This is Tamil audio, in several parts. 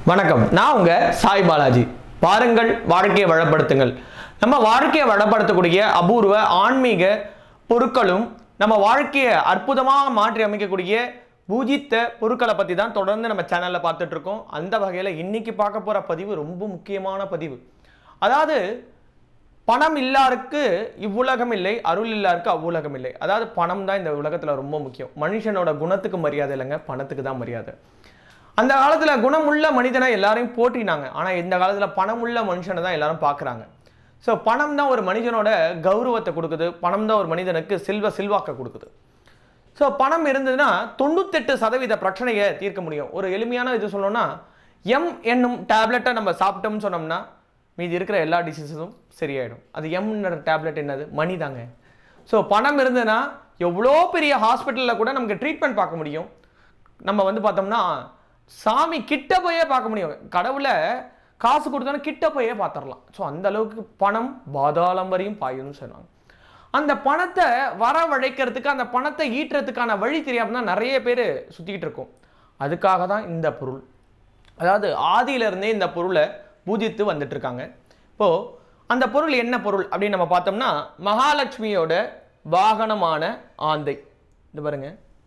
வணக்கம் நான் உங்க சாய் பாலாஜி வாருங்கள் வாழ்க்கையை வளப்படுத்துங்கள் நம்ம வாழ்க்கையை வளப்படுத்தக்கூடிய அபூர்வ ஆன்மீக பொருட்களும் நம்ம வாழ்க்கையை அற்புதமாக மாற்றி அமைக்கக்கூடிய பூஜித்த பொருட்களை பற்றி தான் தொடர்ந்து நம்ம சேனலில் பார்த்துட்டு இருக்கோம் அந்த வகையில் இன்னைக்கு பார்க்க போகிற பதிவு ரொம்ப முக்கியமான பதிவு அதாவது பணம் இல்லாருக்கு இவ்வுலகம் இல்லை அருள் இல்லாருக்கு அவ்வுலகம் இல்லை அதாவது பணம் தான் இந்த உலகத்தில் ரொம்ப முக்கியம் மனுஷனோட குணத்துக்கு மரியாதை இல்லைங்க பணத்துக்கு தான் மரியாதை அந்த காலத்தில் குணமுள்ள மனிதனை எல்லாரையும் போற்றினாங்க ஆனால் இந்த காலத்தில் பணமுள்ள மனுஷனை தான் எல்லாரும் பார்க்குறாங்க ஸோ பணம் தான் ஒரு மனிதனோட கௌரவத்தை கொடுக்குது பணம் தான் ஒரு மனிதனுக்கு செல்வ செல்வாக்க கொடுக்குது ஸோ பணம் இருந்ததுன்னா தொண்ணூத்தெட்டு சதவீத பிரச்சனையை தீர்க்க முடியும் ஒரு எளிமையான இது சொல்லணும்னா எம் என்னும் டேப்லெட்டை நம்ம சாப்பிட்டோம்னு சொன்னோம்னா மீதி இருக்கிற எல்லா டிசீஸஸும் சரியாயிடும் அது எம்ன்ற டேப்லெட் என்னது மணி தாங்க ஸோ பணம் இருந்ததுன்னா எவ்வளோ பெரிய ஹாஸ்பிட்டலில் கூட நமக்கு ட்ரீட்மெண்ட் பார்க்க முடியும் நம்ம வந்து பார்த்தோம்னா சாமி கிட்ட போயே பார்க்க முடியும் கடவுளை காசு கொடுத்தோன்னா கிட்ட போயே பார்த்துடலாம் ஸோ அந்த அளவுக்கு பணம் பாதாளம் வரையும் பாயும்னு சொன்னாங்க அந்த பணத்தை வரவழைக்கிறதுக்கு அந்த பணத்தை ஈட்டுறதுக்கான வழி தெரியாம தான் நிறைய பேர் சுற்றிக்கிட்டு இருக்கோம் அதுக்காக தான் இந்த பொருள் அதாவது ஆதியிலிருந்தே இந்த பொருளை பூஜித்து வந்துட்டு இருக்காங்க இப்போ அந்த பொருள் என்ன பொருள் அப்படின்னு நம்ம பார்த்தோம்னா மகாலட்சுமியோட வாகனமான ஆந்தை இது பாருங்க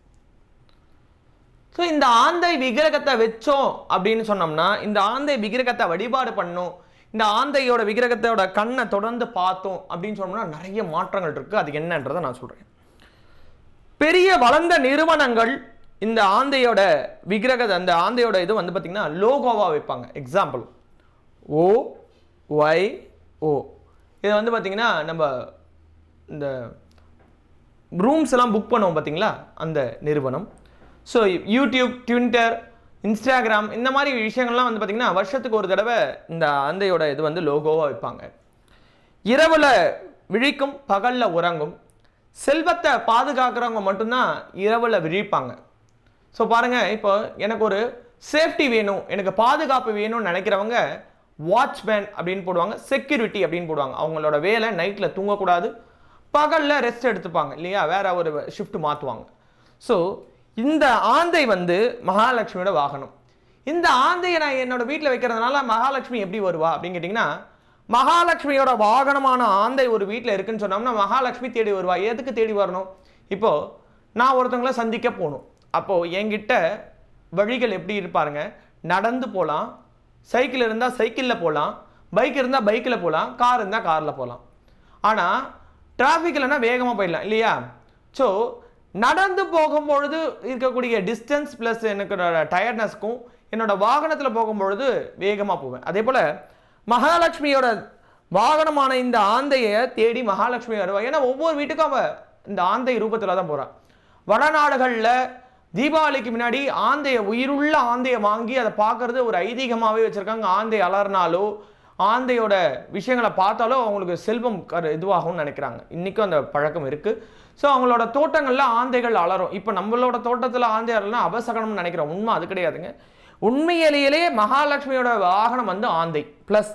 ஸோ இந்த ஆந்தை விக்கிரகத்தை வச்சோம் அப்படின்னு சொன்னோம்னா இந்த ஆந்தை விக்கிரகத்தை வழிபாடு பண்ணோம் இந்த ஆந்தையோட விக்கிரகத்தோட கண்ணை தொடர்ந்து பார்த்தோம் அப்படின்னு சொன்னோம்னா நிறைய மாற்றங்கள் இருக்கு அது என்னன்றதை நான் சொல்றேன் பெரிய வளர்ந்த நிறுவனங்கள் இந்த ஆந்தையோட விக்கிரக அந்த ஆந்தையோட இது வந்து பார்த்தீங்கன்னா லோகோவா வைப்பாங்க எக்ஸாம்பிள் ஓ ஒய் ஓ இதை வந்து பார்த்தீங்கன்னா நம்ம இந்த ரூம்ஸ் எல்லாம் புக் பண்ணுவோம் பார்த்தீங்களா அந்த நிறுவனம் ஸோ யூடியூப் ட்விட்டர் இன்ஸ்டாகிராம் இந்த மாதிரி விஷயங்கள்லாம் வந்து பார்த்தீங்கன்னா வருஷத்துக்கு ஒரு தடவை இந்த ஆந்தையோட இது வந்து லோகோவாக வைப்பாங்க இரவில் விழிக்கும் பகலில் உறங்கும் செல்வத்தை பாதுகாக்கிறவங்க மட்டும்தான் இரவில் விழிப்பாங்க ஸோ பாருங்கள் இப்போ எனக்கு ஒரு சேஃப்டி வேணும் எனக்கு பாதுகாப்பு வேணும்னு நினைக்கிறவங்க வாட்ச்மேன் அப்படின்னு போடுவாங்க செக்யூரிட்டி அப்படின்னு போடுவாங்க அவங்களோட வேலை நைட்டில் தூங்கக்கூடாது பகலில் ரெஸ்ட் எடுத்துப்பாங்க இல்லையா வேற ஒரு ஷிஃப்ட் மாற்றுவாங்க ஸோ இந்த ஆந்தை வந்து மகாலட்சுமியோட வாகனம் இந்த ஆந்தையை நான் என்னோட வீட்டில் வைக்கிறதுனால மகாலட்சுமி எப்படி வருவா அப்படின்னு கேட்டிங்கன்னா மகாலட்சுமியோட வாகனமான ஆந்தை ஒரு வீட்டில் இருக்குன்னு சொன்னோம்னா மகாலட்சுமி தேடி வருவா எதுக்கு தேடி வரணும் இப்போ நான் ஒருத்தவங்கள சந்திக்க போகணும் அப்போ என்கிட்ட வழிகள் எப்படி இருப்பாருங்க நடந்து போகலாம் சைக்கிள் இருந்தால் சைக்கிளில் போகலாம் பைக் இருந்தால் பைக்கில் போகலாம் கார் இருந்தால் காரில் போகலாம் ஆனால் டிராஃபிக் இல்லைன்னா வேகமாக போயிடலாம் இல்லையா ஸோ நடந்து போகும்பொழுது இருக்கக்கூடிய டிஸ்டன்ஸ் ப்ளஸ் எனக்கு டயர்ட்னஸ்க்கும் என்னோட வாகனத்தில் போகும்பொழுது வேகமாக போவேன் அதே போல் மகாலட்சுமியோட வாகனமான இந்த ஆந்தையை தேடி மகாலட்சுமி வருவா ஏன்னா ஒவ்வொரு வீட்டுக்கும் அவ இந்த ஆந்தை ரூபத்தில் தான் போகிறான் வடநாடுகளில் தீபாவளிக்கு முன்னாடி ஆந்தைய உயிருள்ள ஆந்தையை வாங்கி அதை பார்க்கறது ஒரு ஐதீகமாகவே வச்சுருக்காங்க ஆந்தை அலர்னாலோ ஆந்தையோட விஷயங்களை பார்த்தாலோ அவங்களுக்கு செல்வம் கரு இதுவாகும்னு நினைக்கிறாங்க இன்றைக்கும் அந்த பழக்கம் இருக்குது ஸோ அவங்களோட தோட்டங்களில் ஆந்தைகள் அலரும் இப்போ நம்மளோட தோட்டத்தில் ஆந்தை அலர்னா அபசகனம்னு நினைக்கிறோம் உண்மை அது கிடையாதுங்க உண்மையிலேயே மகாலட்சுமியோட வாகனம் வந்து ஆந்தை ப்ளஸ்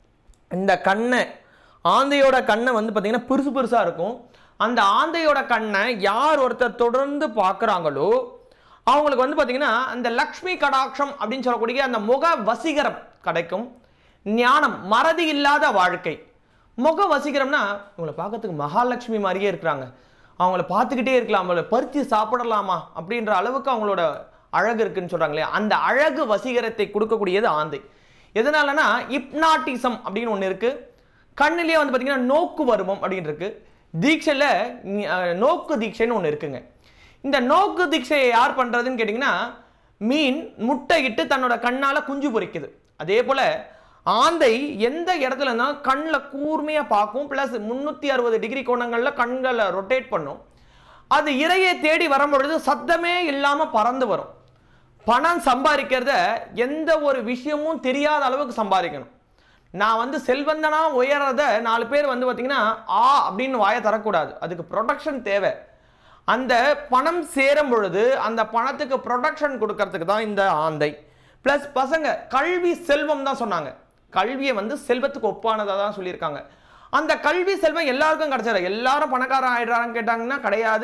இந்த கண்ணை ஆந்தையோட கண்ணை வந்து பார்த்தீங்கன்னா பெருசு பெருசாக இருக்கும் அந்த ஆந்தையோட கண்ணை யார் ஒருத்தர் தொடர்ந்து பார்க்குறாங்களோ அவங்களுக்கு வந்து பார்த்தீங்கன்னா அந்த லக்ஷ்மி கடாட்சம் அப்படின்னு சொல்லக்கூடிய அந்த முக வசீகரம் கிடைக்கும் ஞானம் மறதி இல்லாத வாழ்க்கை முக வசீகரம்னா இவங்களை பார்க்கறதுக்கு மகாலட்சுமி மாதிரியே இருக்கிறாங்க அவங்கள பார்த்துக்கிட்டே இருக்கலாம் அவங்கள பறித்து சாப்பிடலாமா அப்படின்ற அளவுக்கு அவங்களோட அழகு இருக்குன்னு சொல்கிறாங்களே அந்த அழகு வசீகரத்தை கொடுக்கக்கூடியது ஆந்தை எதனாலனா இப்னாட்டிசம் அப்படின்னு ஒன்று இருக்குது கண்ணிலேயே வந்து பார்த்தீங்கன்னா நோக்கு வருமம் அப்படின்னு இருக்கு தீட்சையில் அஹ், நோக்கு தீட்சைன்னு ஒன்று இருக்குங்க இந்த நோக்கு தீட்சையை யார் பண்ணுறதுன்னு கேட்டிங்கன்னா மீன் முட்டையிட்டு தன்னோட கண்ணால் குஞ்சு பொரிக்குது அதே போல் ஆந்தை எந்த இடத்துல இருந்தாலும் கண்ணில் கூர்மையாக பார்க்கும் ப்ளஸ் முந்நூற்றி அறுபது டிகிரி கோணங்களில் கண்களை ரொட்டேட் பண்ணும் அது இரையை தேடி வரும்பொழுது சத்தமே இல்லாமல் பறந்து வரும் பணம் சம்பாதிக்கிறத எந்த ஒரு விஷயமும் தெரியாத அளவுக்கு சம்பாதிக்கணும் நான் வந்து செல்வந்தனா உயர்றத நாலு பேர் வந்து பார்த்தீங்கன்னா ஆ அப்படின்னு வாயை தரக்கூடாது அதுக்கு ப்ரொடக்ஷன் தேவை அந்த பணம் சேரும் பொழுது அந்த பணத்துக்கு ப்ரொடக்ஷன் கொடுக்கறதுக்கு தான் இந்த ஆந்தை ப்ளஸ் பசங்க கல்வி செல்வம் தான் சொன்னாங்க கல்வியை வந்து செல்வத்துக்கு ஒப்பானதாக தான் சொல்லியிருக்காங்க அந்த கல்வி செல்வம் எல்லாருக்கும் கிடைச்சிடும் எல்லாரும் பணக்காரன் ஆயிடுறாங்கன்னு கேட்டாங்கன்னா கிடையாது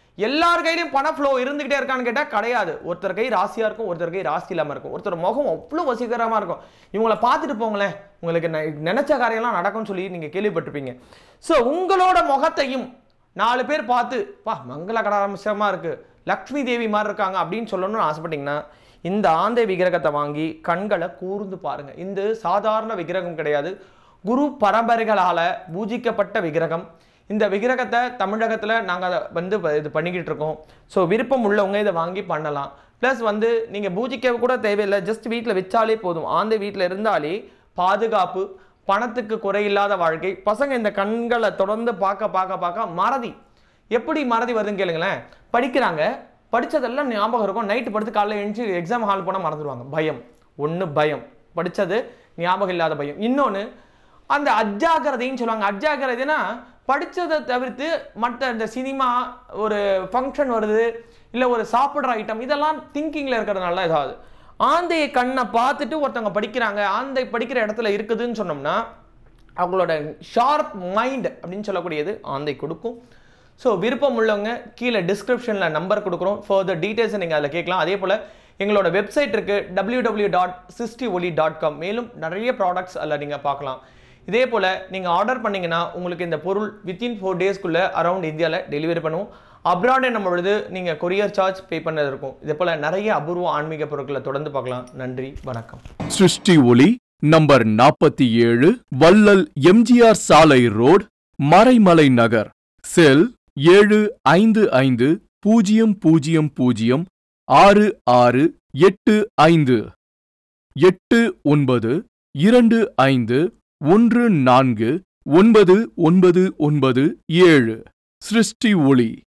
எல்லார் கையிலும் பண ஃப்ளோ இருந்துகிட்டே இருக்கான்னு கேட்டா கிடையாது ஒருத்தர் கை ராசியா இருக்கும் ஒருத்தர் கை ராசி இல்லாம இருக்கும் ஒருத்தர் முகம் அவ்வளவு வசீகரமா இருக்கும் இவங்கள பார்த்துட்டு போங்களேன் உங்களுக்கு நெ- நினைச்ச காரியம்லாம் நடக்கும்னு சொல்லி நீங்க கேள்விப்பட்டிருப்பீங்க ஸோ உங்களோட முகத்தையும் நாலு பேர் பார்த்து பா மங்கள கடாரம்சமா இருக்கு லக்ஷ்மி தேவி மாதிரி இருக்காங்க அப்படின்னு சொல்லணும்னு ஆசைப்பட்டீங்கன்னா இந்த ஆந்தை விக்கிரகத்தை வாங்கி கண்களை கூர்ந்து பாருங்க இந்த சாதாரண விக்கிரகம் கிடையாது குரு பரம்பரைகளால பூஜிக்கப்பட்ட விக்கிரகம் இந்த விக்கிரகத்தை தமிழகத்தில் நாங்கள் வந்து ப- இது பண்ணிக்கிட்டு இருக்கோம் ஸோ விருப்பம் உள்ளவங்க இதை வாங்கி பண்ணலாம் ப்ளஸ் வந்து நீங்கள் பூஜிக்க கூட தேவையில்லை ஜஸ்ட் வீட்டில் வச்சாலே போதும் ஆந்தை வீட்டில் இருந்தாலே பாதுகாப்பு பணத்துக்கு குறையில்லாத வாழ்க்கை பசங்க இந்த கண்களை தொடர்ந்து பார்க்க பார்க்க பார்க்க மறதி எப்படி மறதி வருதுன்னு கேளுங்களேன் படிக்கிறாங்க படிச்சதெல்லாம் ஞாபகம் இருக்கும் நைட்டு படுத்து காலைல எழுந்துச்சு எக்ஸாம் ஹால் போனால் மறந்துடுவாங்க பயம் ஒன்று பயம் படிச்சது ஞாபகம் இல்லாத பயம் இன்னொன்று அந்த அஜாக்கிரதைன்னு சொல்லுவாங்க அஜாக்கிரதைனா படிச்சதை தவிர்த்து மற்ற இந்த சினிமா ஒரு ஃபங்க்ஷன் வருது இல்லை ஒரு சாப்பிட்ற ஐட்டம் இதெல்லாம் திங்கிங்கில் இருக்கிறதுனால ஏதாவது ஆந்தையை கண்ணை பார்த்துட்டு ஒருத்தவங்க படிக்கிறாங்க ஆந்தை படிக்கிற இடத்துல இருக்குதுன்னு சொன்னோம்னா அவங்களோட ஷார்ப் மைண்ட் அப்படின்னு சொல்லக்கூடியது ஆந்தை கொடுக்கும் ஸோ விருப்பம் உள்ளவங்க கீழே டிஸ்கிரிப்ஷனில் நம்பர் கொடுக்குறோம் ஃபர்தர் டீட்டெயில்ஸை நீங்கள் அதில் கேட்கலாம் அதே போல் எங்களோட வெப்சைட் இருக்குது டபிள்யூ டபிள்யூ டாட் சிக்ஸ்டி ஒலி டாட் காம் மேலும் நிறைய ப்ராடக்ட்ஸ் அதில் நீங்கள் பார்க்கலாம் இதே போல் நீங்கள் ஆர்டர் பண்ணீங்கன்னா உங்களுக்கு இந்த பொருள் வித்தின் ஃபோர் டேஸ்க்குள்ளே அரௌண்ட் இந்தியாவில் டெலிவரி பண்ணுவோம் அப்ராட் என்னும் பொழுது நீங்கள் கொரியர் சார்ஜ் பே பண்ணது இருக்கும் இதே போல் நிறைய அபூர்வ ஆன்மீக பொருட்களை தொடர்ந்து பார்க்கலாம் நன்றி வணக்கம் சிருஷ்டி ஒளி நம்பர் நாற்பத்தி ஏழு வள்ளல் எம்ஜிஆர் சாலை ரோட் மறைமலை நகர் செல் ஏழு ஐந்து ஐந்து பூஜ்ஜியம் பூஜ்ஜியம் பூஜ்ஜியம் ஆறு ஆறு எட்டு ஐந்து எட்டு ஒன்பது இரண்டு ஐந்து ஒன்று நான்கு ஒன்பது ஒன்பது ஒன்பது ஏழு சிருஷ்டி ஒளி